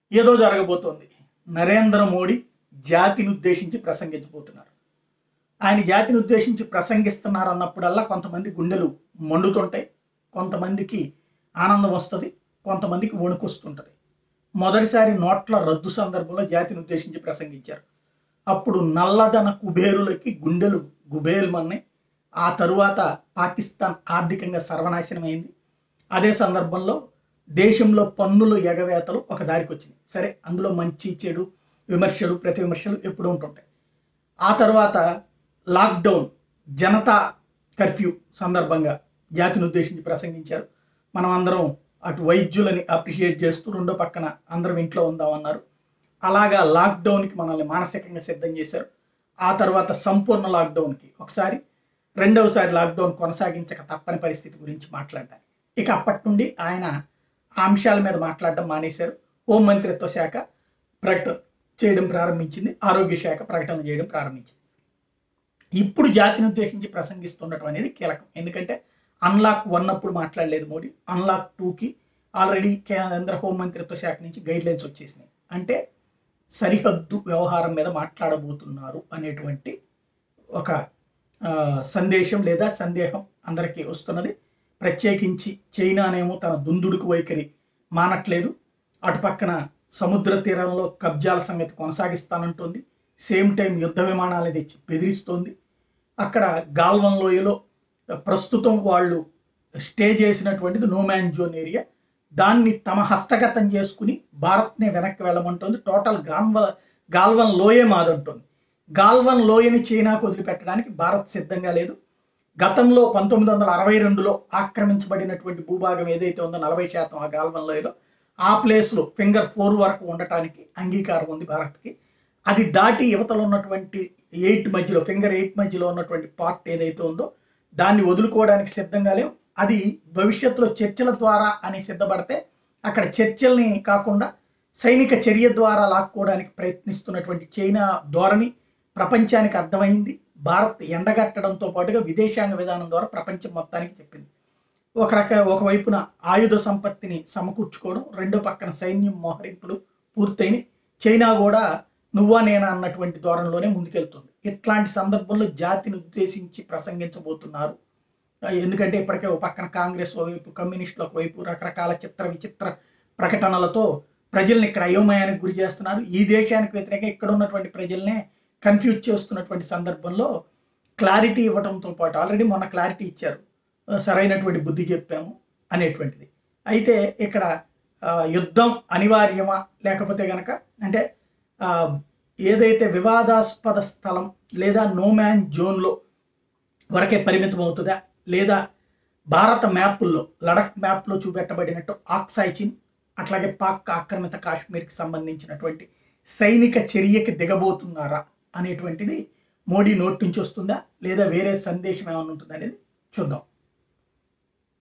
ఏదో జరగబోతోంది నరేంద్ర మోడీ జాతిని ఉద్దేశించి ప్రసంగించబోతున్నారు ఆయన జాతిని ఉద్దేశించి ప్రసంగిస్తున్నారు అన్నప్పుడల్లా కొంతమంది గుండెలు మండుతుంటాయి కొంతమందికి ఆనందం వస్తుంది కొంతమందికి వణుకొస్తుంటుంది మొదటిసారి నోట్ల రద్దు సందర్భంలో జాతిని ఉద్దేశించి ప్రసంగించారు అప్పుడు నల్లధన కుబేరులకి గుండెలు గుబేల్మన్నాయి ఆ తరువాత పాకిస్తాన్ ఆర్థికంగా సర్వనాశనమైంది అదే సందర్భంలో దేశంలో పన్నుల ఎగవేతలు ఒక దారికి వచ్చినాయి సరే అందులో మంచి చెడు విమర్శలు ప్రతి విమర్శలు ఎప్పుడూ ఉంటుంటాయి ఆ తర్వాత లాక్డౌన్ జనతా కర్ఫ్యూ సందర్భంగా జాతిని ఉద్దేశించి ప్రసంగించారు మనం అందరం అటు వైద్యులని అప్రిషియేట్ చేస్తూ రెండో పక్కన అందరం ఇంట్లో ఉందామన్నారు అలాగా లాక్డౌన్కి మనల్ని మానసికంగా సిద్ధం చేశారు ఆ తర్వాత సంపూర్ణ లాక్డౌన్కి ఒకసారి రెండవసారి లాక్డౌన్ కొనసాగించక తప్పని పరిస్థితి గురించి మాట్లాడారు ఇక అప్పటి నుండి ఆయన ఆ అంశాల మీద మాట్లాడడం మానేశారు హోం మంత్రిత్వ శాఖ ప్రకటన చేయడం ప్రారంభించింది ఆరోగ్య శాఖ ప్రకటన చేయడం ప్రారంభించింది ఇప్పుడు జాతిని ఉద్దేశించి ప్రసంగిస్తుండటం అనేది కీలకం ఎందుకంటే అన్లాక్ వన్ అప్పుడు మాట్లాడలేదు మోడీ అన్లాక్ టూకి ఆల్రెడీ కేంద్ర హోంమంత్రిత్వ శాఖ నుంచి గైడ్ లైన్స్ వచ్చేసినాయి అంటే సరిహద్దు వ్యవహారం మీద మాట్లాడబోతున్నారు అనేటువంటి ఒక ఆ, సందేశం లేదా సందేహం అందరికీ వస్తున్నది ప్రత్యేకించి చైనానేమో తన దుందుడుకు వైఖరి మానట్లేదు అటు పక్కన సముద్ర తీరంలో కబ్జాల సంగతి కొనసాగిస్తానంటుంది సేమ్ టైం యుద్ధ విమానాలు తెచ్చి బెదిరిస్తోంది అక్కడ గాల్వన్ లోయలో ప్రస్తుతం వాళ్ళు స్టే చేసినటువంటిది నోమ్యాన్ జోన్ ఏరియా దాన్ని తమ హస్తగతం చేసుకుని భారత్ని వెనక్కి వెళ్ళమంటుంది టోటల్ గాల్వ గాల్వన్ లోయే మాదంటుంది గాల్వన్ లోయని చైనాకు వదిలిపెట్టడానికి భారత్ సిద్ధంగా లేదు గతంలో పంతొమ్మిది వందల అరవై రెండులో ఆక్రమించబడినటువంటి భూభాగం ఏదైతే ఉందో నలభై శాతం ఆ గాల్వన్ లోయలో ఆ ప్లేస్లో ఫింగర్ ఫోర్ వరకు ఉండటానికి అంగీకారం ఉంది భారత్కి అది దాటి యువతలో ఉన్నటువంటి ఎయిట్ మధ్యలో ఫింగర్ ఎయిట్ మధ్యలో ఉన్నటువంటి పార్ట్ ఏదైతే ఉందో దాన్ని వదులుకోవడానికి సిద్ధంగా లేవు అది భవిష్యత్తులో చర్చల ద్వారా అని సిద్ధపడితే అక్కడ చర్చల్ని కాకుండా సైనిక చర్య ద్వారా లాక్కోవడానికి ప్రయత్నిస్తున్నటువంటి చైనా ధోరణి ప్రపంచానికి అర్థమైంది భారత్ ఎండగట్టడంతో పాటుగా విదేశాంగ విధానం ద్వారా ప్రపంచం మొత్తానికి చెప్పింది ఒక రక ఒకవైపున ఆయుధ సంపత్తిని సమకూర్చుకోవడం రెండో పక్కన సైన్యం మోహరింపులు పూర్తయినాయి చైనా కూడా నువ్వా నేనా అన్నటువంటి ధోరణిలోనే ముందుకెళ్తుంది ఇట్లాంటి సందర్భంలో జాతిని ఉద్దేశించి ప్రసంగించబోతున్నారు ఆ, ఎందుకంటే ఇప్పటికే ఒక పక్కన కాంగ్రెస్ ఒకవైపు కమ్యూనిస్టులు ఒకవైపు రకరకాల చిత్ర విచిత్ర ప్రకటనలతో ప్రజల్ని ఇక్కడ అయోమయానికి గురి చేస్తున్నారు ఈ దేశానికి వ్యతిరేకంగా ఇక్కడ ఉన్నటువంటి ప్రజల్నే కన్ఫ్యూజ్ చేస్తున్నటువంటి సందర్భంలో క్లారిటీ ఇవ్వడంతో పాటు ఆల్రెడీ మొన్న క్లారిటీ ఇచ్చారు ఆ, సరైనటువంటి బుద్ధి చెప్పాము అనేటువంటిది అయితే ఇక్కడ ఆ, యుద్ధం అనివార్యమా లేకపోతే గనక అంటే ఆ, ఏదైతే వివాదాస్పద స్థలం లేదా నోమ్యాన్ జోన్లో వరకే పరిమితం అవుతుందా లేదా భారత మ్యాపుల్లో లడఖ్ మ్యాప్లో చూపెట్టబడినట్టు ఆక్సాయ్ చిన్ అట్లాగే పాక్ ఆక్రమిత కాశ్మీర్కి సంబంధించినటువంటి సైనిక చర్యకి దిగబోతున్నారా అనేటువంటిది మోడీ నోటి నుంచి వస్తుందా లేదా వేరే సందేశం ఏమైనా ఉంటుందా అనేది చూద్దాం